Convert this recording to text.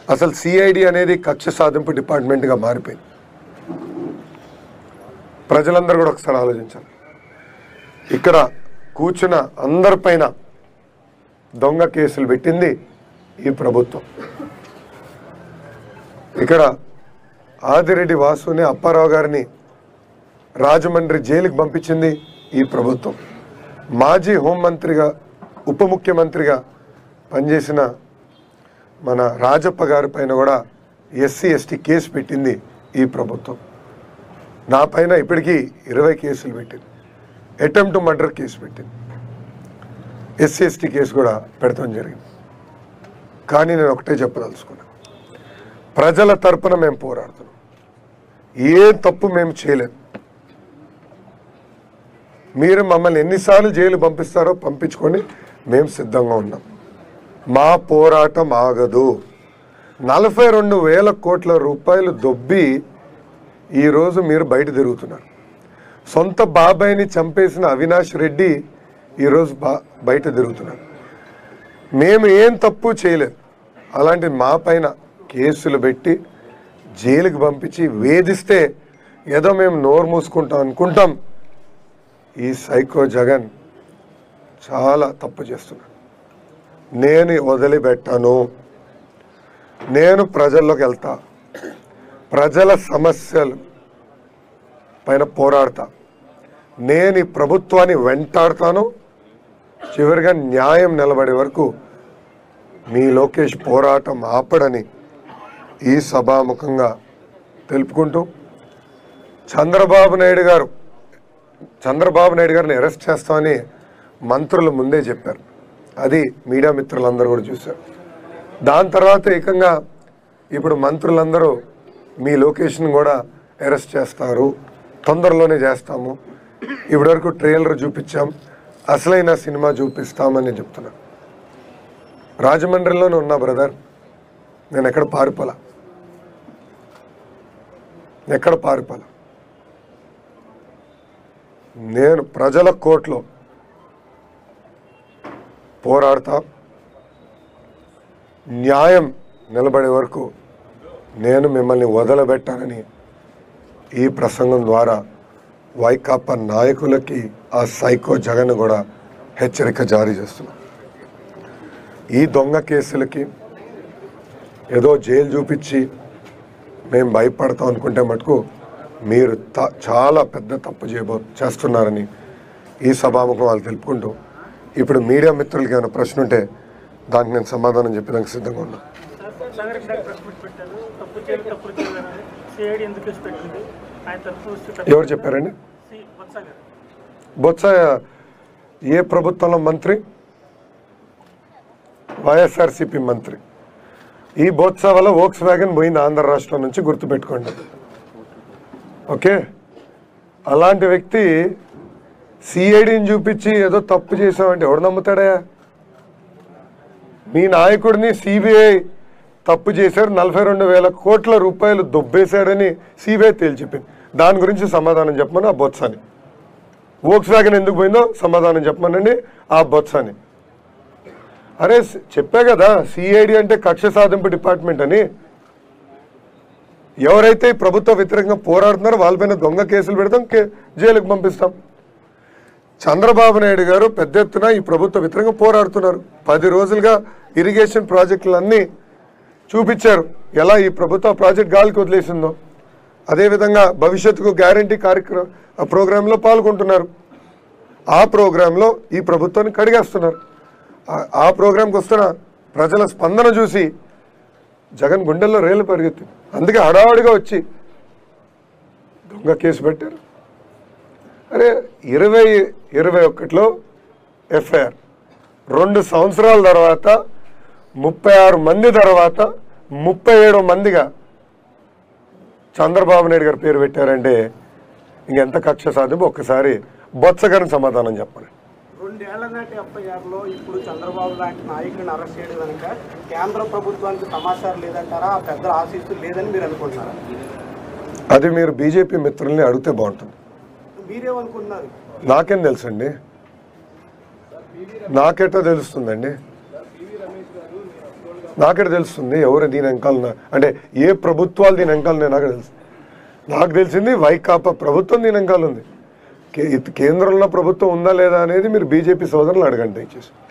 అసలు సిఐడి అనేది కక్ష సాధింపు డిపార్ట్మెంట్గా మారిపోయింది ప్రజలందరూ కూడా ఒకసారి ఆలోచించాలి ఇక్కడ కూర్చున్న అందరిపైన దొంగ కేసులు పెట్టింది ఈ ప్రభుత్వం ఇక్కడ ఆదిరెడ్డి వాసుని అప్పారావు గారిని రాజమండ్రి జైలుకి పంపించింది ఈ ప్రభుత్వం మాజీ హోంమంత్రిగా ఉప ముఖ్యమంత్రిగా పనిచేసిన మన రాజప్ప గారి పైన కూడా ఎస్సీ ఎస్టీ కేసు పెట్టింది ఈ ప్రభుత్వం నా పైన ఇప్పటికీ ఇరవై కేసులు పెట్టింది అటెంప్ట్ మర్డర్ కేసు పెట్టింది ఎస్సీ ఎస్టీ కేసు కూడా పెడతాం జరిగింది కానీ నేను ఒకటే చెప్పదలుచుకున్నా ప్రజల తరపున మేము పోరాడుతున్నాం ఏ తప్పు మేము చేయలేదు మీరు మమ్మల్ని ఎన్నిసార్లు జైలు పంపిస్తారో పంపించుకొని మేము సిద్ధంగా ఉన్నాం మా పోరాటం ఆగదు నలభై రెండు వేల కోట్ల రూపాయలు దొబ్బి ఈరోజు మీరు బయట తిరుగుతున్నారు సొంత బాబాయిని చంపేసిన అవినాష్ రెడ్డి ఈరోజు బా బయట తిరుగుతున్నారు మేము ఏం తప్పు చేయలేదు అలాంటి మా పైన కేసులు పెట్టి జైలుకి పంపించి వేధిస్తే ఏదో మేము నోరు మూసుకుంటాం అనుకుంటాం ఈ సైకో జగన్ చాలా తప్పు చేస్తున్నాడు నేను వదిలిపెట్టాను నేను ప్రజల్లోకి వెళ్తా ప్రజల సమస్యలు పైన పోరాడతా నేను ఈ ప్రభుత్వాన్ని వెంటాడుతాను చివరిగా న్యాయం నిలబడే వరకు మీ లోకేష్ పోరాటం ఆపడని ఈ సభాముఖంగా తెలుపుకుంటూ చంద్రబాబు నాయుడు గారు చంద్రబాబు నాయుడు గారిని అరెస్ట్ చేస్తామని మంత్రులు ముందే చెప్పారు అది మీడియా మిత్రులందరూ కూడా చూశారు దాని తర్వాత ఏకంగా ఇప్పుడు మంత్రులందరూ మీ లొకేషన్ కూడా అరెస్ట్ చేస్తారు తొందరలోనే చేస్తాము ఇప్పటివరకు ట్రైలర్ చూపించాం అసలైన సినిమా చూపిస్తామని చెప్తున్నా రాజమండ్రిలోనే ఉన్నా బ్రదర్ నేను ఎక్కడ పారిపోలా ఎక్కడ పారిపోలా నేను ప్రజల కోర్టులో పోరాడతా న్యాయం నిలబడే వరకు నేను మిమ్మల్ని వదలబెట్టానని ఈ ప్రసంగం ద్వారా వైకాపా నాయకులకి ఆ సైకో జగన్ కూడా హెచ్చరిక జారీ చేస్తున్నా ఈ దొంగ కేసులకి ఏదో జైలు చూపించి మేము భయపడతాం అనుకుంటే మటుకు మీరు త- చాలా పెద్ద తప్పు చేయబో చేస్తున్నారని ఈ సభాముఖం వాళ్ళు తెలుపుకుంటూ ఇప్పుడు మీడియా మిత్రులకి ఏమైనా ప్రశ్న ఉంటే దానికి నేను సమాధానం చెప్పేదానికి సిద్ధంగా ఉన్నా సంగారెడ్డి డాక్టర్ ప్రెస్ మీట్ పెట్టారు తప్పు చేయాలి తప్పులు చేయాలని సిఐడి ఎందుకు కేసు పెట్టింది ఆయన తరఫు వచ్చి ఎవరు చెప్పారండి సి వత్స గారు బొత్స ఏ ప్రభుత్వంలో మంత్రి వైఎస్ఆర్సిపి మంత్రి ఈ బొత్స వల్ల వోక్స్ వ్యాగన్ పోయింది ఆంధ్ర రాష్ట్రం నుంచి గుర్తుపెట్టుకోండి ఓకే అలాంటి వ్యక్తి సిఐడిని చూపించి ఏదో తప్పు చేసామంటే ఎవడు నమ్ముతాడా మీ నాయకుడిని సిబిఐ తప్పు చేశారు నలభై రెండు వేల కోట్ల రూపాయలు దొబ్బేశాడని సిబిఐ తేల్చెప్పింది దాని గురించి సమాధానం చెప్పమని ఆ బొత్సాని వోక్స్ వ్యాగన్ ఎందుకు పోయిందో సమాధానం చెప్పమనండి ఆ బొత్సాని అరే స్- చెప్పా కదా సిఐడి అంటే కక్ష సాధింపు డిపార్ట్మెంట్ అని ఎవరైతే ఈ ప్రభుత్వ వ్యతిరేకంగా పోరాడుతున్నారో వాళ్ళపైన దొంగ కేసులు పెడతాం కే- జైలుకి పంపిస్తాం చంద్రబాబు నాయుడు గారు పెద్ద ఎత్తున ఈ ప్రభుత్వ వ్యతిరేకంగా పోరాడుతున్నారు పది రోజులుగా ఇరిగేషన్ ప్రాజెక్టులన్నీ చూపించారు ఎలా ఈ ప్రభుత్వ ప్రాజెక్ట్ గాలికి వదిలేసిందో అదేవిధంగా భవిష్యత్తుకు గ్యారంటీ కార్యక్రమం ఆ ప్రోగ్రాంలో పాల్గొంటున్నారు ఆ ప్రోగ్రాంలో ఈ ప్రభుత్వాన్ని కడిగేస్తున్నారు ఆ- ఆ ప్రోగ్రాంకి వస్తున్న ప్రజల స్పందన చూసి జగన్ గుండెల్లో రేలు పరిగెత్తింది అందుకే హడావుడిగా వచ్చి దొంగ కేసు పెట్టారు అరే ఇరవై ఇరవై ఒకటిలో ఎఫ్ఐఆర్ రెండు సంవత్సరాల తర్వాత ముప్పై ఆరు మంది తర్వాత ముప్పై ఏడు మందిగా చంద్రబాబు నాయుడు గారి పేరు పెట్టారంటే ఇంకెంత కక్ష సాధింపు ఒక్కసారి బొత్స గారిని సమాధానం చెప్పండి రెండేళ్ల నాటి ఎఫ్ఐఆర్లో ఇప్పుడు చంద్రబాబు లాంటి నాయకుడిని అరెస్ట్ చేయడం కనుక కేంద్ర ప్రభుత్వానికి సమాచారం లేదంటారా ఆ పెద్దల ఆశీస్సులు లేదని మీరు అనుకుంటున్నారా అది మీరు బీజేపీ మిత్రుల్ని అడిగితే బాగుంటుంది మీరేమనుకుంటున్నారు నాకేం తెలుసండి నాకెట్టా తెలుస్తుందండి నాకే తెలుస్తుంది ఎవరు దీని వెనకాలన అంటే ఏ ప్రభుత్వాలు దీని వెనకాలనే నాకు తెలుసు నాకు తెలిసింది వైకాపా ప్రభుత్వం దీని వెనకాల ఉంది కే- కేంద్రంలో ప్రభుత్వం ఉందా లేదా అనేది మీరు బీజేపీ సోదరులు అడగండి దయచేసి